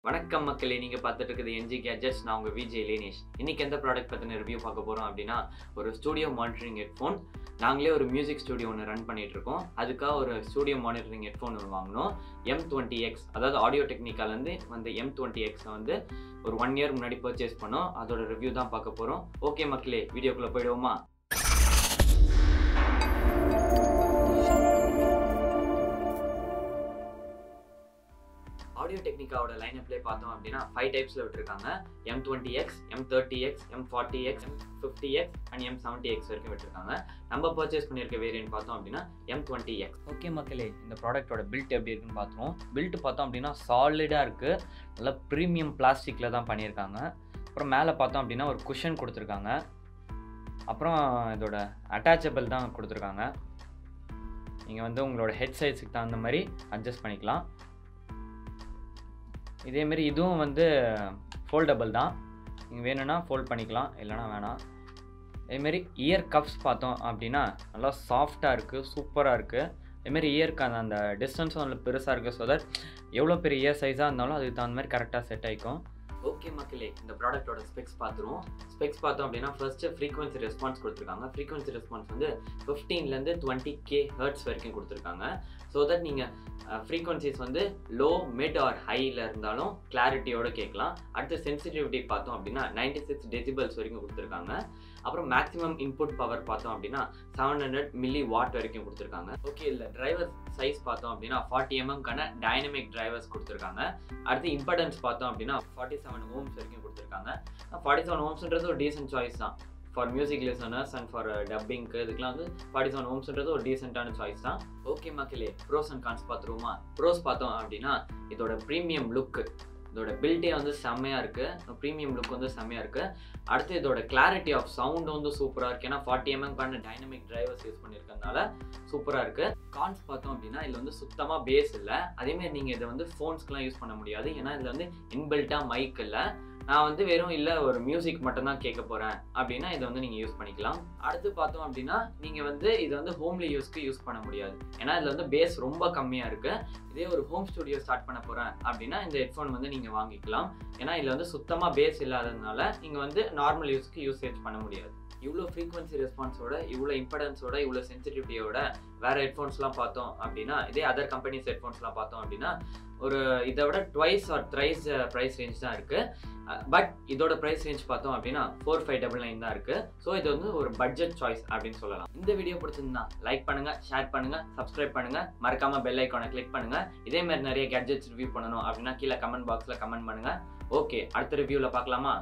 வணக்கம் மக்களே நீங்கள் பார்த்துட்டு இருக்குது என்ஜி கேஜெட்ஸ் நான் உங்கள் விஜய் லேனேஷ் இன்னைக்கு எந்த ப்ராடக்ட் பற்றின ரிவ்யூ பார்க்க போகிறோம் அப்படின்னா ஒரு ஸ்டூடியோ மானிட்டரிங் ஹெட்ஃபோன் நாங்களே ஒரு மியூசிக் ஸ்டூடியோ ஒன்று ரன் பண்ணிட்டு இருக்கோம் அதுக்காக ஒரு ஸ்டூடியோ மானிட்டரிங் ஹெட்ஃபோன் ஒன்று வாங்கினோம் எம் டுவெண்ட்டி எக்ஸ் அதாவது ஆடியோ டெக்னிக்காலேருந்து வந்து எம் டுவெண்ட்டி எக்ஸை வந்து ஒரு ஒன் இயர் முன்னாடி பர்ச்சேஸ் பண்ணோம் அதோட ரிவ்யூ தான் பார்க்க போகிறோம் ஓகே மக்களே வீடியோக்குள்ளே போயிடுவோமா ஆடியோ டெக்னிக்காவோட லைனப்லேயே பார்த்தோம் அப்படின்னா ஃபைவ் டைப்ஸில் விட்டுருக்காங்க M twenty X M thirty X M forty X M fifty X and M seventy X வரைக்கும் விட்டுருக்காங்க நம்ம பர்ச்சேஸ் பண்ணியிருக்க வேரியன்ட் பார்த்தோம் அப்படின்னா எம் டுவெண்ட்டி எக்ஸ் ஓகே மக்களே இந்த ப்ராடக்ட்டோட பில்ட் எப்படி இருக்குன்னு பார்த்துருவோம் பில்ட் பார்த்தோம் அப்படின்னா சாலிடாக இருக்குது நல்லா ப்ரீமியம் பிளாஸ்டிக்கில் தான் பண்ணியிருக்காங்க அப்புறம் மேலே பார்த்தோம் அப்படின்னா ஒரு குஷன் கொடுத்துருக்காங்க அப்புறம் இதோட அட்டாச்சபிள் தான் கொடுத்துருக்காங்க நீங்கள் வந்து உங்களோட ஹெட் சைஸுக்கு தகுந்த மாதிரி அட்ஜஸ்ட் பண்ணிக்கலாம் இதேமாரி இதுவும் வந்து ஃபோல்டபுள் தான் நீங்கள் வேணும்னா ஃபோல்ட் பண்ணிக்கலாம் இல்லைனா வேணாம் இதேமாரி இயர் கப்ஸ் பார்த்தோம் அப்படின்னா நல்லா சாஃப்டாக இருக்குது சூப்பராக இருக்குது இதேமாரி இயருக்கு அந்த அந்த டிஸ்டன்ஸும் நல்ல பெருசாக இருக்குது ஸோ தட் எவ்வளோ பெரிய இயர் சைஸாக இருந்தாலும் அதுக்கு தகுந்த மாதிரி கரெக்டாக செட் ஆகிக்கும் ஓகே மக்களே இந்த ப்ராடக்ட்டோட ஸ்பெக்ஸ் பார்த்துருவோம் ஸ்பெக்ஸ் பார்த்தோம் அப்படின்னா ஃபர்ஸ்ட்டு ஃப்ரீக்வன்சி ரெஸ்பான்ஸ் கொடுத்துருக்காங்க ஃப்ரீக்வன்சி ரெஸ்பான்ஸ் வந்து ஃபிஃப்டீன்லேருந்து டுவெண்ட்டி கே ஹர்ட்ஸ் வரைக்கும் கொடுத்துருக்காங்க ஸோ தட் நீங்கள் ஃப்ரீக்வன்சிஸ் வந்து லோ மிட் ஆர் ஹையில் இருந்தாலும் கிளாரிட்டியோட கேட்கலாம் அடுத்து சென்சிட்டிவிட்டி பார்த்தோம் அப்படின்னா நைன்டி சிக்ஸ் டெசிபல்ஸ் வரைக்கும் கொடுத்துருக்காங்க அப்புறம் மேக்ஸிமம் இன்புட் பவர் பார்த்தோம் அப்படின்னா செவன் ஹண்ட்ரட் மில்லி வாட் வரைக்கும் கொடுத்துருக்காங்க ஓகே இல்லை டிரைவர் சைஸ் பார்த்தோம் அப்படின்னா ஃபார்ட்டி எம்எம்க்கான டைனமிக் டிரைவர்ஸ் கொடுத்துருக்காங்க அடுத்து இம்படன்ஸ் பார்த்தோம் அப்படின்னா ஃபார்ட்டி செவன் ஓம்ஸ் வரைக்கும் கொடுத்துருக்காங்க ஃபார்ட்டி செவன் ஓம்ஸ்ன்றது ஒரு டீசென்ட் சாய்ஸ் தான் for music listeners and for டப்பிங்க்கு இதுக்கெலாம் வந்து ஃபார்ட்டி செவன் ஓம்ஸ்ன்றது ஒரு டீசெண்டான சாய்ஸ் தான் ஓகே மக்களே ப்ரோஸ் அண்ட் கான்ஸ் பார்த்துருவோமா ப்ரோஸ் பார்த்தோம் அப்படின்னா இதோட ப்ரீமியம் லுக்கு இதோட பில்டே வந்து செம்மையாக இருக்குது ப்ரீமியம் லுக் வந்து செம்மையாக இருக்குது அடுத்து இதோட கிளாரிட்டி ஆஃப் சவுண்ட் வந்து சூப்பராக இருக்குது ஏன்னா ஃபார்ட்டி எம்எம்கான டைனமிக் டிரைவர்ஸ் யூஸ் பண்ணியிருக்கனால சூப்பராக இருக்குது கான்ஸ் பார்த்தோம் அப்படின்னா இதில் வந்து சுத்தமாக பேஸ் இல்லை அதேமாதிரி நீங்கள் இதை வந்து ஃபோன்ஸ்க்குலாம் யூஸ் பண்ண முடியாது ஏன்னா இதில் வந்து இன்பில்ட்டாக மைக் இல்லை நான் வந்து வெறும் இல்லை ஒரு மியூசிக் மட்டும்தான் கேட்க போகிறேன் அப்படின்னா இதை வந்து நீங்கள் யூஸ் பண்ணிக்கலாம் அடுத்து பார்த்தோம் அப்படின்னா நீங்கள் வந்து இதை வந்து ஹோம்லி யூஸ்க்கு யூஸ் பண்ண முடியாது ஏன்னா இதில் வந்து பேஸ் ரொம்ப கம்மியாக இருக்குது இதே ஒரு ஹோம் ஸ்டுடியோ ஸ்டார்ட் பண்ண போகிறேன் அப்படின்னா இந்த ஹெட்ஃபோன் வந்து நீங்கள் வாங்கிக்கலாம் ஏன்னா இதில் வந்து சுத்தமாக பேஸ் இல்லாததுனால நீங்கள் வந்து நார்மல் யூஸ்க்கு யூசேஜ் பண்ண முடியாது இவ்வளோ ஃப்ரீக்வன்சி ரெஸ்பான்ஸோட இவ்வளோ இம்படன்ஸோட இவ்வளோ சென்சிட்டிவிட்டியோட வேறு ஹெட்ஃபோன்ஸ்லாம் பார்த்தோம் அப்படின்னா இதே அதர் கம்பெனிஸ் ஹெட்ஃபோன்ஸ்லாம் பார்த்தோம் அப்படின்னா ஒரு இதை விட twice or thrice price range தான் இருக்குது பட் இதோட ப்ரைஸ் ரேஞ்ச் பார்த்தோம் அப்படின்னா ஃபோர் ஃபைவ் டபுள் நைன் தான் இருக்குது ஸோ இது வந்து ஒரு பட்ஜெட் சாய்ஸ் அப்படின்னு சொல்லலாம் இந்த வீடியோ பிடிச்சிருந்தா லைக் பண்ணுங்கள் ஷேர் பண்ணுங்கள் சப்ஸ்கிரைப் பண்ணுங்கள் மறக்காமல் பெல் ஐக்கானை கிளிக் பண்ணுங்கள் இதே மாதிரி நிறைய கேட்ஜெட்ஸ் ரிவ்யூ பண்ணணும் அப்படின்னா கீழே கமெண்ட் பாக்ஸில் கமெண்ட் பண்ணுங்கள் ஓகே அடுத்த ரிவ்யூவில் பார்க்கலாமா